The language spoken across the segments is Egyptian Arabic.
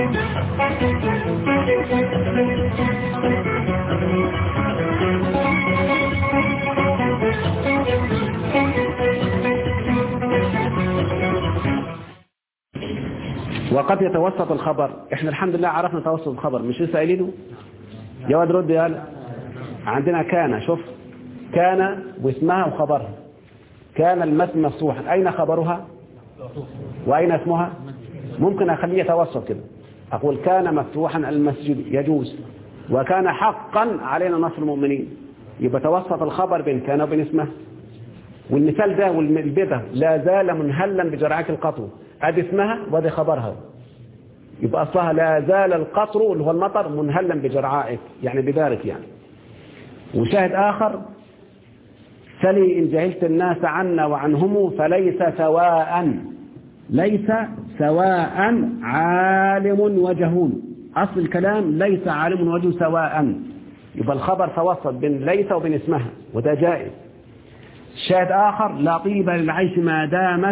وقد يتوسط الخبر احنا الحمد لله عرفنا توسط الخبر مش لسه قايلينه يا واد رد يا عندنا كان شوف كان واسمها وخبرها كان المتن مفتوحا اين خبرها واين اسمها ممكن اخليه يتوسط كده اقول كان مفتوحا المسجد يجوز وكان حقا علينا نصر المؤمنين يبقى توسط الخبر بين كان وبين اسمها والمثال ده والبدة لا زال منهلا بجرعات القطر ادي اسمها وادي خبرها يبقى اصلها لا زال القطر اللي هو المطر منهلا بجرعائك يعني بذلك يعني وشاهد اخر سلي ان جهلت الناس عنا وعنهم فليس سواء ليس سواء عالم وجهول اصل الكلام ليس عالم وجه سواء يبقى الخبر توسط بين ليس وبين اسمها وده جائز شاهد آخر لا طيب للعيش ما دامت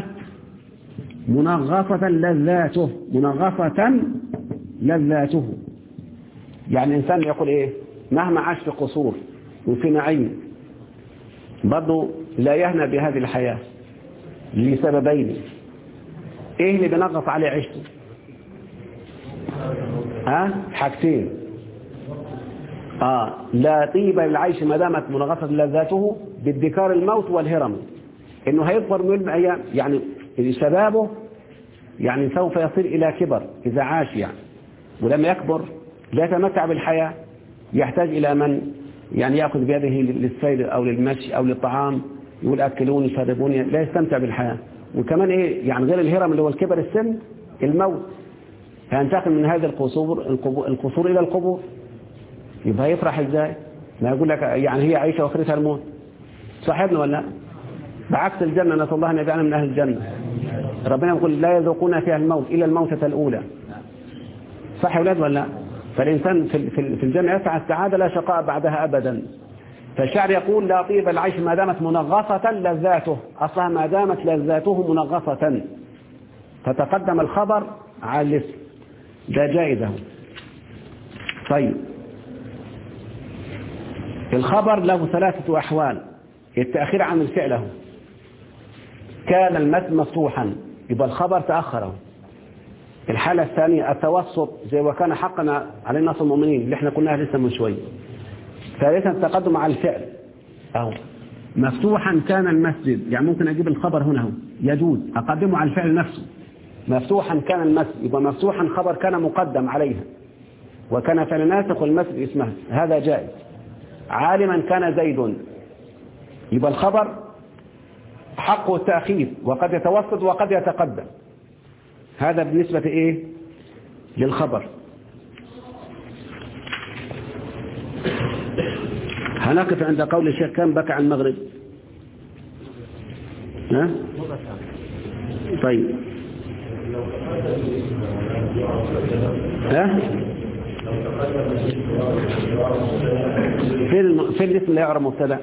منغصة لذاته منغصة لذاته يعني الإنسان يقول إيه مهما عاش في قصور وفي نعيم برضه لا يهنى بهذه الحياة لسببين إيه اللي بينغص عليه عيشته ها حاجتين آه لا طيب للعيش ما دامت منغصة لذاته بادكار الموت والهرم انه هيكبر من الايام يعني شبابه يعني سوف يصل الى كبر اذا عاش يعني ولما يكبر لا يتمتع بالحياة يحتاج الى من يعني ياخذ بيده للسير او للمشي او للطعام يقول اكلوني شربوني لا يستمتع بالحياة وكمان ايه يعني غير الهرم اللي هو الكبر السن الموت هينتقل من هذه القصور القصور الى القبور يبقى يفرح ازاي ما يقول لك يعني هي عيشة واخرتها الموت صاحبنا ولا بعكس الجنة نسأل الله أن يجعلنا من أهل الجنة ربنا يقول لا يذوقون فيها الموت إلا الموتة الأولى صح يا أولاد ولا فالإنسان في في الجنة يسعى السعادة لا شقاء بعدها أبدا فالشعر يقول لا طيب العيش ما دامت منغصة لذاته أصلا ما دامت لذاته منغصة فتقدم الخبر على الاسم ده جائزه طيب الخبر له ثلاثة أحوال التأخير عن الفعل كان المتن مفتوحا يبقى الخبر تأخره الحالة الثانية التوسط زي وكان حقنا على الناس المؤمنين اللي احنا قلناها لسه من شوي ثالثا التقدم على الفعل أو مفتوحا كان المسجد يعني ممكن أجيب الخبر هنا هو يجوز أقدمه على الفعل نفسه مفتوحا كان المسجد يبقى مفتوحا خبر كان مقدم عليها وكان فعل ناسخ والمسجد اسمها هذا جائز عالما كان زيد يبقى الخبر حقه التأخير وقد يتوسط وقد يتقدم هذا بالنسبة إيه للخبر هنقف عند قول الشيخ كم بكى عن المغرب ها؟ طيب ها فين فين الاسم اللي يعرف مبتدا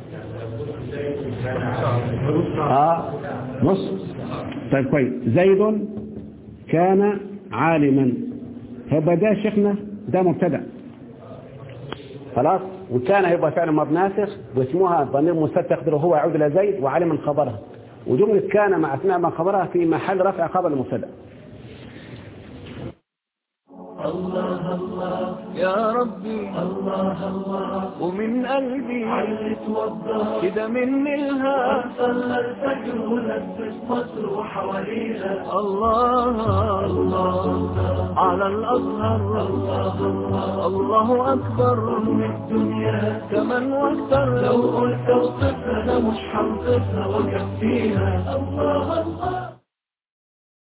اه نص طيب كويس زيد كان عالما هيبقى ده شيخنا ده مبتدا خلاص وكان هيبقى فعل ماض ناسخ واسمها ضمير مستتر يقدر هو يعود الى زيد وعالما خبرها وجمله كان مع اثناء ما خبرها في محل رفع خبر المبتدا الله الله يا ربي الله الله ومن قلبي علت وضح كده مني الها صلى الفجر ولبس مصر وحواليها الله الله على الأزهر الله الله الله أكبر من الدنيا كمان واكثر لو قلت اوصفها انا مش هنصفها وكفيها الله الله